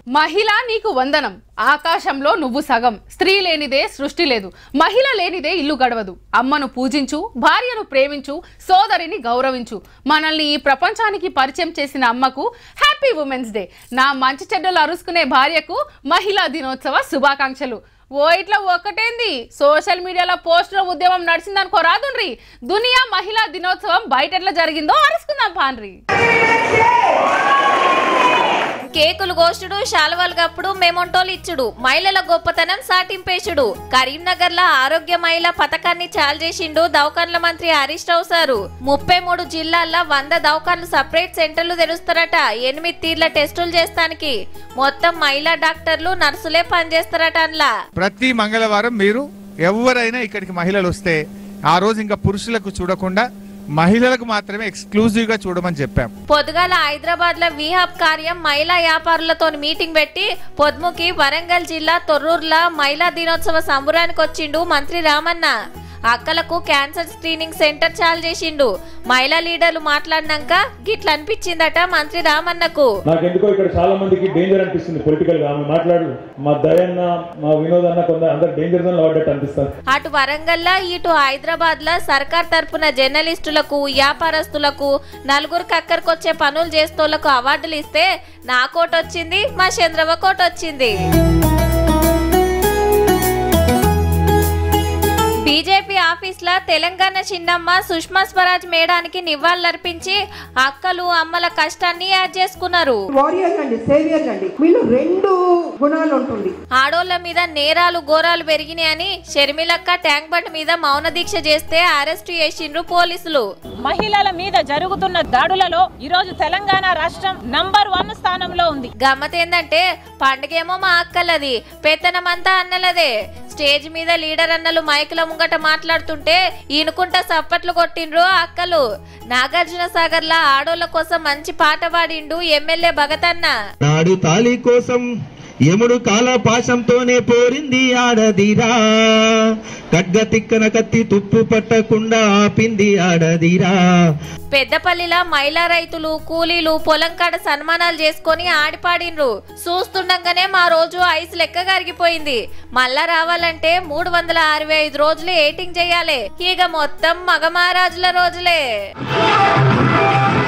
మహిళ నీకు వందనం ఆకాశంలో నువ్వు సగం స్త్రీ లేనిదే సృష్టి లేదు మహిళ లేనిదే ఇల్లు గడవదు అమ్మను పూజించు భార్యను ప్రేమించు సోదరిని గౌరవించు మనల్ని ఈ ప్రపంచానికి పరిచయం చేసిన అమ్మకు హ్యాపీ ఉమెన్స్ డే నా మంచి చెడ్డలు అరుసుకునే భార్యకు మహిళా దినోత్సవ శుభాకాంక్షలు ఓ ఇట్లా ఒకటేంది సోషల్ మీడియాలో పోస్టుల ఉద్యమం నడిచిందనుకో రాదుండ్రి దునియా మహిళా దినోత్సవం బయట ఎట్లా జరిగిందో అరుసుకుందాం పాన్రి కేకులు గోష్టుడు శాలువాలు కప్పుడు మెమొంటోలు ఇచ్చుడు మహిళల గొప్పతనం సాటింపేశుడు కరీంనగర్ లో ఆరోగ్య మహిళ పథకాన్ని చాలు చేసిండు దవాఖాన్ల మంత్రి హరీష్ రావు సారు ముప్పై మూడు జిల్లాల్లో వంద దవాఖాన్లు సపరేట్ సెంటర్లు తెరుస్తారట ఎనిమిది తీర్ల టెస్టులు చేస్తానికి మొత్తం మహిళా డాక్టర్లు నర్సులే పనిచేస్తారట అందులో ప్రతి మంగళవారం మీరు ఎవరైనా ఇక్కడికి మహిళలు వస్తే ఆ రోజు ఇంకా పురుషులకు చూడకుండా మహిళలకు మాత్రమే ఎక్స్క్లూజివ్ గా చూడమని చెప్పాం పొద్దుగాల హైదరాబాద్ లో విహాబ్ కార్యం మహిళా వ్యాపారులతో మీటింగ్ పెట్టి పొద్దుముకి వరంగల్ జిల్లా తొర్రూరులో మహిళా దినోత్సవ సంబురానికి వచ్చిండు మంత్రి రామన్న అక్కలకు క్యాన్సర్ స్క్రీనింగ్ సెంటర్ చాలు చేసిండు మహిళా లీడర్లు మాట్లాడినాక గిట్ల అనిపించిందట మంత్రి రామన్నకు నాకెందుకో ఇక్కడ చాలా మందికి డేంజర్ అనిపిస్తుంది పొలిటికల్ గా ఆమె మాట్లాడు మా దయన్న మా వినోద్ అన్న కొంత అందరు డేంజర్ జోన్ లో పడ్డట్టు అనిపిస్తారు అటు వరంగల్ ఇటు హైదరాబాద్ లో సర్కార్ తరపున జర్నలిస్టులకు వ్యాపారస్తులకు నలుగురికి అక్కడికొచ్చే పనులు చేస్తోళ్లకు అవార్డులు ఇస్తే నా కోట వచ్చింది మా చంద్రవ కోట వచ్చింది బీజేపీ ఆఫీస్ లో తెలంగాణ చిన్నమ్మ సుష్మా స్వరాజ్ మేడానికి నివాళులర్పించి అక్కలు అమ్మల కష్టాన్ని యాడ్ చేసుకున్నారు వారియర్స్ అండి సేవియర్స్ అండి వీళ్ళు రెండు గుణాలు ఉంటుంది ఆడోళ్ల మీద నేరాలు ఘోరాలు పెరిగినాయని షర్మిలక్క ట్యాంక్ బండ్ మీద మౌన దీక్ష చేస్తే అరెస్టు చేసిండ్రు పోలీసులు మహిళల మీద జరుగుతున్న దాడులలో ఈరోజు తెలంగాణ రాష్ట్రం నంబర్ వన్ స్థానంలో ఉంది గమ్మత్ ఏందంటే పండగేమో మా అక్కలది పెత్తనమంతా అన్నలదే స్టేజ్ మీద లీడర్ అన్నలు మైకుల ముంగట మాట్లాడుతుంటే ఈనుకుంటా సప్పట్లు కొట్టిండ్రు ఆ అక్కలు నాగార్జున సాగర్ లా ఆడోళ్ళ కోసం మంచి పాట పాడిండు ఎమ్మెల్యే భగతన్న నాడు తాళి కోసం యముడు కాల పాశంతోనే పోరింది ఆడదిరా ఖడ్గ తిక్కన కత్తి తుప్పు పట్టకుండా ఆపింది ఆడదిరా పెద్దపల్లిలో మహిళా రైతులు కూలీలు పొలం కాడ సన్మానాలు చేసుకొని ఆడిపాడిండ్రు చూస్తుండగానే మా రోజు ఐస్ లెక్క కరిగిపోయింది మళ్ళా రావాలంటే మూడు వందల అరవై ఐదు రోజులు ఎయిటింగ్ చేయాలి ఇక మొత్తం మగమహారాజుల రోజులే